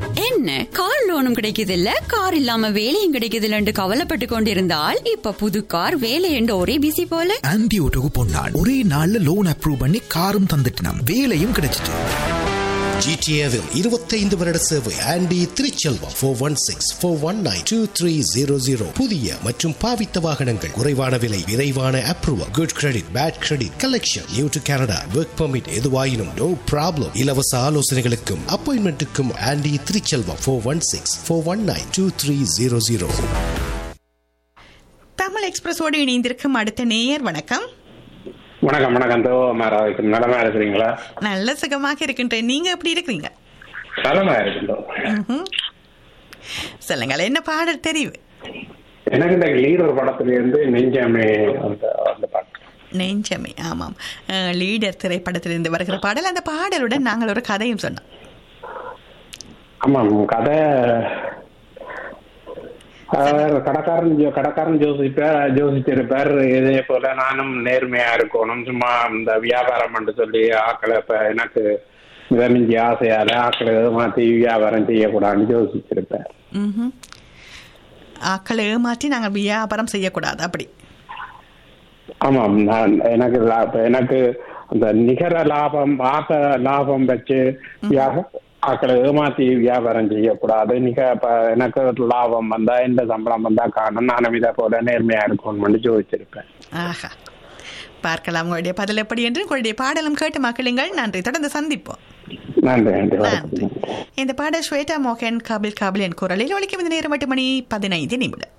என்ன கார் லோனும் கிடைக்குது இல்ல கார் இல்லாம வேலையும் கிடைக்குது இல்லன்னு கவலைப்பட்டு கொண்டிருந்தால் இப்ப புது கார் வேலை என்று ஒரே பிசி போல ஆன்டி ஓட்டோக்கு பொன்னான் ஒரே நாள்ல லோன் அப்ரூவ் பண்ணி காரும் தந்துட்டினான் வேலையும் கிடைச்சிட்டு ஜிடிஏவில் இருபத்தைந்து வருட சேவை Andy Thiruchelvam four one six four one nine two three zero zero புதிய மற்றும் பாவித்த வாகனங்கள் குறைவான விலை விரைவான approval good credit bad credit collection new to Canada work permit எதுவாயினும் நோ ப்ராப்ளம் இலவச ஆலோசனைகளுக்கும் அப்பாயின்மெண்ட்டுக்கும் Andy Thiruchelvam four one six four one nine two three zero zero Tamil எக்ஸ்பிரஸோடு இணைந்திருக்கும் அடுத்த நேயர் வணக்கம் வணக்கம் வணக்கம் தோ மாரா நலமா இருக்கிறீங்களா நல்ல சுகமாக இருக்கின்றேன் நீங்க எப்படி இருக்கிறீங்க நலமா இருக்குதோ ம்ஹும். சொல்லுங்கள் என்ன பாடல் தெரிவு எனக்கு இந்த லீடர் படத்துல இருந்து நெஞ்சமே அந்த அந்த பாட்டு நெஞ்சமே ஆமாம் அஹ், லீடர் திரைப்படத்திலிருந்து வருகிற பாடல் அந்த பாடலுடன் நாங்கள் ஒரு கதையும் சொன்னோம் ஆமாம் கதை அவர் கடைக்காரன் ஜோ- கடைக்காரன் ஜோசிப்பார் ஜோசிச்சிருப்பார் இதே போல நானும் நேர்மையா இருக்கணும் சும்மா இந்த வியாபாரம் பண்ண சொல்லி ஆக்களை இப்ப எனக்கு மிதமிஞ்சி ஆசையால ஆக்களை மாத்தி வியாபாரம் செய்யக்கூடாதுன்னு யோசிச்சிருப்பார் ம்ஹும். ஆக்களை ஏமாற்றி நாங்கள் வியாபாரம் செய்யக்கூடாது அப்படி ஆமாம் நான் எனக்கு லா- இப்ப எனக்கு அந்த நிகர லாபம் ஆக லாபம் வச்சு வியா- ஆக்களை ஏமாத்தி வியாபாரம் செய்யக்கூடாது நிக இப்ப எனக்கு ஒரு லாபம் வந்தா எந்த சம்பளம் வந்தா காணும் நானும் இதை போல நேர்மையா இருக்கணும்னு ஜோதிச்சிருப்பேன் ஆஹா பார்க்கலாம் உங்களுடைய பதில் எப்படி என்று உங்களுடைய பாடலும் கேட்டு மக்களுங்கள் நன்றி தொடர்ந்து சந்திப்போம் நன்றி நன்றி நன்றி வணக்கம் இந்த பாடல் ஸ்வேதா மோகன் கபில் கபில் என் குரலில் ஒழிக்கும் இந்த நேரம் எட்டு மணி பதினைந்து நிமிடம்